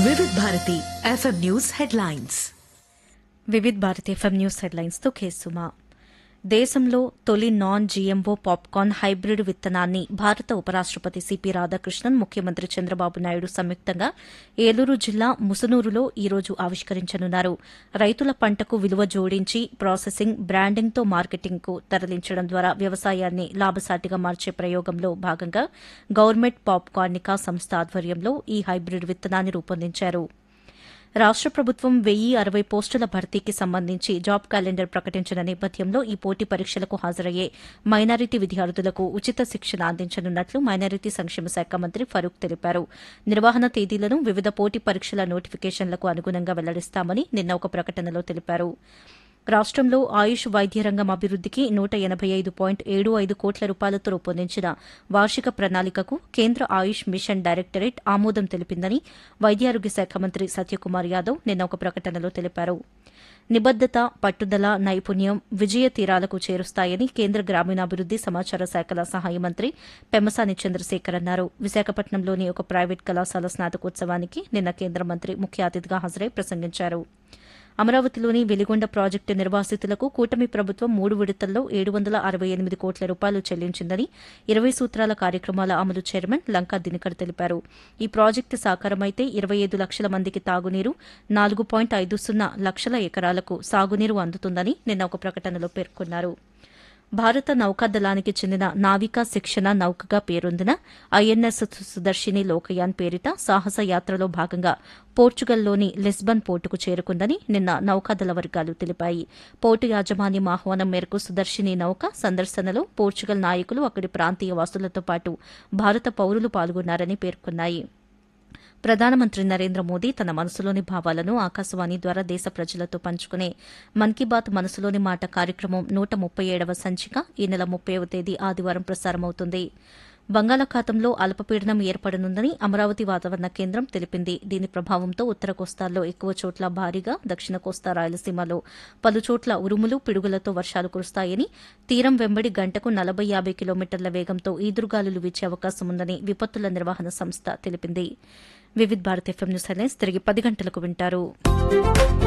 వివిధ Bharati FM news headlines Vividh Bharat FM news హెడ్లైన్స్తో కేసుమా దేశంలో తొలి నాన్ జీఎంఓ పాప్కార్న్ హైబ్రిడ్ విత్తనాన్ని భారత ఉపరాష్టపతి సిపి రాధాకృష్ణన్ ముఖ్యమంత్రి చంద్రబాబు నాయుడు సంయుక్తంగా ఏలూరు జిల్లా ముసునూరులో ఈ రోజు ఆవిష్కరించనున్నారు రైతుల పంటకు విలువ జోడించి ప్రాసెసింగ్ బ్రాండింగ్తో మార్కెటింగ్కు తరలించడం ద్వారా వ్యవసాయాన్ని లాభసాటిగా మార్చే ప్రయోగంలో భాగంగా గవర్నమెంట్ పాప్కార్నికా సంస్థ ఆధ్వర్యంలో ఈ హైబ్రిడ్ విత్తనాన్ని రూపొందించారు రాష్ట ప్రభుత్వం వెయ్యి అరవై పోస్టుల భర్తీకి సంబంధించి జాబ్ క్యాలెండర్ ప్రకటించిన నేపథ్యంలో ఈ పోటీ పరీక్షలకు హాజరయ్యే మైనారిటీ విద్యార్థులకు ఉచిత శిక్షణ అందించనున్నట్లు మైనారిటీ సంక్షేమ శాఖ మంత్రి ఫరూక్ తెలిపారు నిర్వహణ తేదీలను వివిధ పోటీ పరీక్షల నోటిఫికేషన్లకు అనుగుణంగా వెల్లడిస్తామని నిన్న ఒక ప్రకటనలో తెలిపారు రాష్టంలో ఆయుష్ వైద్య రంగం అభివృద్దికి నూట ఎనబై ఐదు పాయింట్ ఏడు ఐదు కోట్ల రూపాయలతో రూపొందించిన వార్షిక ప్రణాళికకు కేంద్ర ఆయుష్ మిషన్ డైరెక్టరేట్ ఆమోదం తెలిపిందని వైద్యారోగ్య శాఖ మంత్రి సత్యకుమార్ యాదవ్ నిన్న ఒక ప్రకటనలో తెలిపారు నిబద్దత పట్టుదల నైపుణ్యం విజయ తీరాలకు చేరుస్తాయని కేంద్ర గ్రామీణాభివృద్ది సమాచార శాఖల సహాయ మంత్రి పెమ్మసాని చంద్రశేఖర్ అన్నారు విశాఖపట్నంలోని ఒక ప్రైవేట్ కళాశాల స్నాతకోత్సవానికి నిన్న కేంద్ర మంత్రి ముఖ్య అతిథిగా హాజరై ప్రసంగించారు అమరావతిలోని వెలిగొండ ప్రాజెక్టు నిర్వాసితులకు కూటమి ప్రభుత్వం మూడు విడతల్లో ఏడు వందల అరవై ఎనిమిది కోట్ల రూపాయలు చెల్లించిందని ఇరవై సూత్రాల కార్యక్రమాల అమలు చైర్మన్ లంకా దినకర్ తెలిపారు ఈ ప్రాజెక్టు సాకారమైతే ఇరవై ఐదు లక్షల మందికి తాగునీరు నాలుగు పాయింట్ ఐదు సున్నా లక్షల ఎకరాలకు సాగునీరు అందుతుందని నిన్న ఒక ప్రకటనలో పేర్కొన్నారు భారత నౌకాదళానికి చెందిన నావికా శిక్షణ నౌకగా పేరొందిన ఐఎన్ఎస్ సుదర్శిని లోకయాన్ పేరిట సాహస యాత్రలో భాగంగా పోర్చుగల్లోని లిస్బన్ పోర్టుకు చేరుకుందని నిన్న నౌకాదళ వర్గాలు తెలిపాయి పోర్టు యాజమాన్యం ఆహ్వానం మేరకు సుదర్శిని నౌక సందర్శనలో పోర్చుగల్ నాయకులు అక్కడి ప్రాంతీయ వాసులతో పాటు భారత పౌరులు పాల్గొన్నారని పేర్కొన్నాయి ప్రధానమంత్రి నరేంద్ర మోదీ తన మనసులోని భావాలను ఆకాశవాణి ద్వారా దేశ ప్రజలతో పంచుకునే మన్ కీ బాత్ మనసులోని మాట కార్యక్రమం నూట ముప్పై ఏడవ సంచిక ఈ నెల ముప్పైవ తేదీ ఆదివారం ప్రసారమవుతుంది బంగాళాఖాతంలో అల్పపీడనం ఏర్పడనుందని అమరావతి వాతావరణ కేంద్రం తెలిపింది దీని ప్రభావంతో ఉత్తర కోస్తాల్లో ఎక్కువ చోట్ల భారీగా దక్షిణ కోస్తా రాయలసీమలో పలుచోట్ల ఉరుములు పిడుగులతో వర్షాలు కురుస్తాయని తీరం వెంబడి గంటకు నలభై యాభై కిలోమీటర్ల వేగంతో ఈదురుగాలులు వీచే అవకాశం ఉందని విపత్తుల నిర్వహణ సంస్థ తెలిపింది Vividh Bharat FM news headlines తిరిగి పది గంటలకు వింటారు